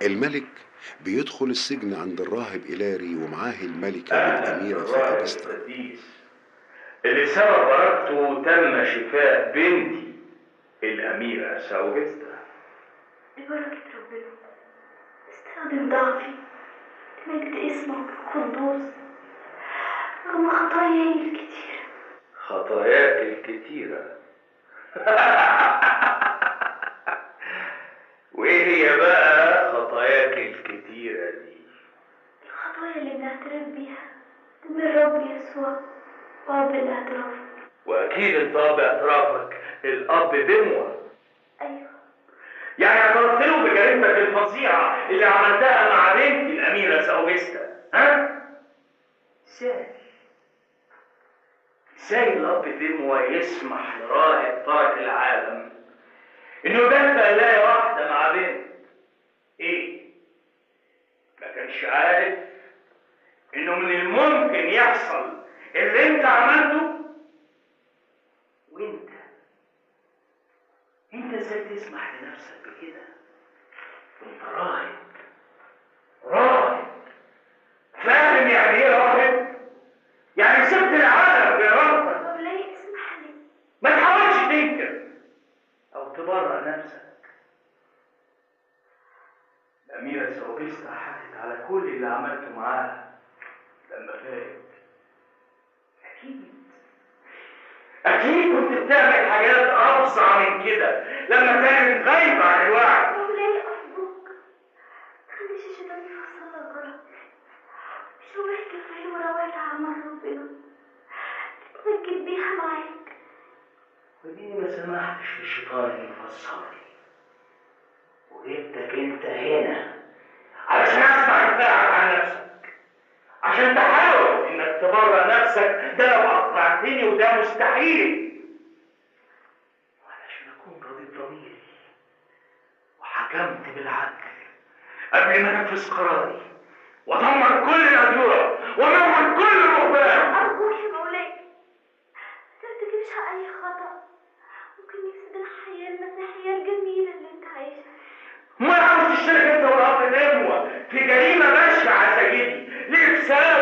الملك بيدخل السجن عند الراهب إلاري ومعاه الملكة والأميرة فائبستا اللي سبب بركته تم شفاء بنتي الأميرة ساوجستا ببركة ربنا استخدم ضعفي لمجد اسمه القدوس رغم خطاياي الكتيرة خطاياك الكتيرة وإيه هي بقى خطاياك الكتيرة دي؟ الخطايا اللي بنعترف بيها من الرب يسوع وأب الاعتراف وأكيد الطاب اعترافك الأب بموة أيوة يعني اعترفت له بجريمتك الفظيعة اللي عملتها مع بنتي الأميرة ساوجستا ها؟ ازاي؟ ازاي الأب بموة يسمح لراهب ترك العالم إنه يدافع يلاقي واحدة مع بنت إيه؟ ما كانش عارف إنه من الممكن يحصل اللي أنت عملته وأنت انت ازاي تسمح لنفسك بكده انت راهب راهب فاهم يعني ايه راهب يعني سبت العالم بارادتك مولاي اسمح لي ما تحاولش تنكر او تبرر نفسك الأميرة سوبيستا حكت على كل اللي عملته معاها لما فات أكيد أكيد كنت بتعمل حاجات أفظع من كده لما كانت غايبة عن الوعي مولاي أرجوك خليش الشيطان يفسر لك غلط مش هو كفاية وروات عمل ربنا تتمجد بيها معاك وديني ما سمحتش للشيطان انه يفسر لي وجبتك انت هنا علشان اسمع دفاعك عن نفسك عشان تحاول انك تبرر نفسك ده لو اقنعتني وده مستحيل وعلشان اكون راضي بضميري وحكمت بالعدل قبل ما انفذ قراري ودمر كل الادوار وموت كل الرهبان أرجوك يا مولاي ما ترتكبش أي خطأ ممكن يفسد الحياة المسيحية الجميلة اللي أنت عايشها ما عاوز تشترك انت والاب نموة في جريمة بشعة سيدي لإفساد